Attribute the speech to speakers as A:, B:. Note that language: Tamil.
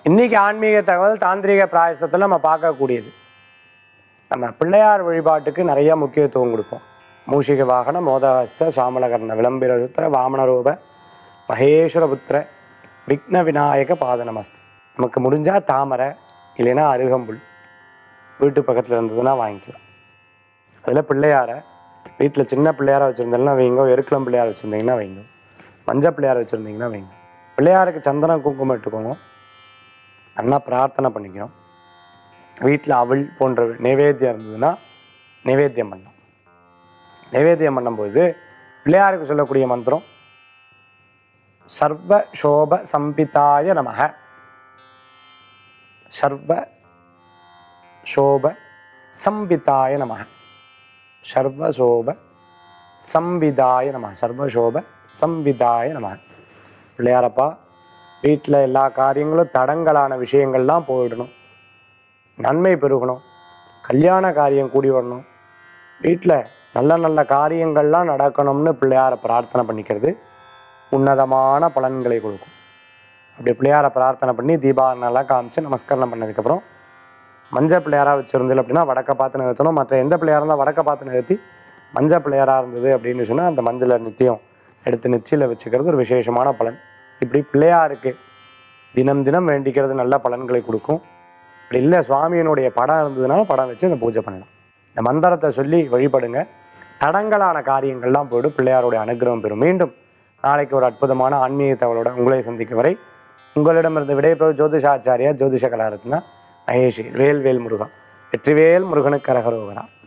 A: இன்னைக்கு ஆன்மீக தகவல் தாந்திரிக பிராயசத்தில் நம்ம பார்க்கக்கூடியது நம்ம பிள்ளையார் வழிபாட்டுக்கு நிறைய முக்கியத்துவம் கொடுப்போம் மூஷிக வாகன மோதஹஸ்த சாமலகர்ண விளம்பிரருத்திர வாமனரூப மகேஸ்வரபுத்திர விக்ன விநாயக பாத நமஸ்து நமக்கு முடிஞ்சால் தாமரை இல்லைன்னா அருகம்புல் வீட்டு பக்கத்தில் இருந்ததுன்னா வாங்கிக்கலாம் அதில் பிள்ளையாரை வீட்டில் சின்ன பிள்ளையாரை வச்சுருந்தீங்கன்னா வைங்க எருக்கலம் பிள்ளையார் வச்சுருந்தீங்கன்னா வைங்க மஞ்சள் பிள்ளையார் வச்சுருந்தீங்கன்னா வைங்க பிள்ளையாருக்கு சந்தனம் குங்குமம் இட்டுக்கோங்க நல்லா பிரார்த்தனை பண்ணிக்கணும் வீட்டில் அவள் போன்ற நைவேத்தியம் இருந்ததுன்னா நைவேத்தியம் பண்ணலாம் நைவேத்தியம் பண்ணும்போது பிள்ளையாருக்கு சொல்லக்கூடிய மந்திரம் சர்வ சோப சம்பிதாய நமக சர்வ சோப சம்பிதாய நமக சர்வ சோப சம்பிதாய நம சர்வசோப சம்பிதாய நம பிள்ளையாரப்பா வீட்டில் எல்லா காரியங்களும் தடங்கலான விஷயங்கள்லாம் போயிடணும் நன்மை பெருகணும் கல்யாண காரியம் கூடி வரணும் வீட்டில் நல்ல நல்ல காரியங்கள்லாம் நடக்கணும்னு பிள்ளையாரை பிரார்த்தனை பண்ணிக்கிறது உன்னதமான பலன்களை கொடுக்கும் அப்படி பிள்ளையாரை பிரார்த்தனை பண்ணி தீபாவளிலாம் காமிச்சு நமஸ்காரம் பண்ணதுக்கப்புறம் மஞ்சள் பிள்ளையாராக வச்சுருந்தது அப்படின்னா வடக்க பார்த்து நிறுத்தணும் மற்ற எந்த பிள்ளையாராக இருந்தால் வடக்க பார்த்து நிறுத்தி மஞ்சள் பிள்ளையாராக இருந்தது அப்படின்னு சொன்னால் அந்த மஞ்சளை நித்தியம் எடுத்து நெச்சியில் வச்சுக்கிறது ஒரு விசேஷமான பலன் இப்படி பிள்ளையாருக்கு தினம் தினம் வேண்டிக்கிறது நல்ல பலன்களை கொடுக்கும் இப்படி இல்லை சுவாமியினுடைய படம் இருந்ததுன்னா படம் வச்சு அந்த பூஜை பண்ணலாம் இந்த மந்திரத்தை சொல்லி வழிபடுங்க தடங்கலான காரியங்கள்லாம் போய்டும் பிள்ளையாருடைய அனுகிரகம் பெறும் மீண்டும் நாளைக்கு ஒரு அற்புதமான ஆன்மீக தகவலோட உங்களை சந்திக்கும் வரை உங்களிடமிருந்து விடைபெறும் ஜோதிஷாச்சாரியா ஜோதிஷ கலாரத்னா மகேஷி வேல்வேல் முருகா வெற்றிவேல் முருகனுக்கு அரகரோகரா